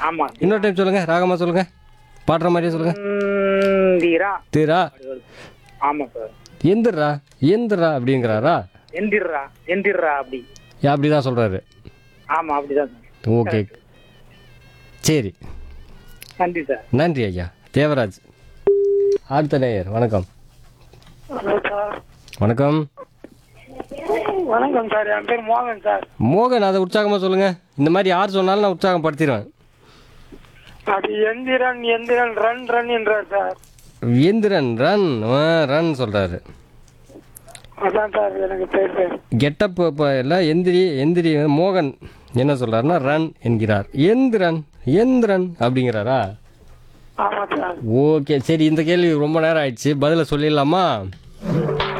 ஆமா இன்னொரு டைம் சொல்லுங்க ராகமா சொல்லுங்க பாடுற மாதிரியே சொல்லுங்க இந்திரா தீரா ஆமா சார் எந்திரா எந்திரா அப்படிங்கிறாரா எந்திரா எந்திரா அப்படி அப்படிதான் சொல்றாரு ஆமா அப்படிதான் சார் ஓகே சரி நன்றி சார் நன்றி ஐயா தேவராஜ் அடுத்த நேயர் வணக்கம் ஹலோ சார் வணக்கம் வணக்கம் சார் என் பேர் மோகன் சார் மோகன் அதை உற்சாகமாக சொல்லுங்க இந்த மாதிரி யார் சொன்னாலும் நான் உற்சாகப்படுத்திடுவேன் அது எந்திரன் எந்திரன் ரன் ரன் என்றார் சார் எந்திரன் ரன் ரன் சொல்கிறாரு அதான் சார் எனக்கு பேர் பேர் கெட்டப் இப்போ எல்லாம் எந்திரி எந்திரி மோகன் என்ன சொல்கிறாருன்னா ரன் என்கிறார் எந்திரன் எந்திரன் அப்படிங்கிறாரா ஆமா சார் ஓகே சரி இந்த கேள்வி ரொம்ப நேரம் ஆயிடுச்சு பதிலை சொல்லிடலாமா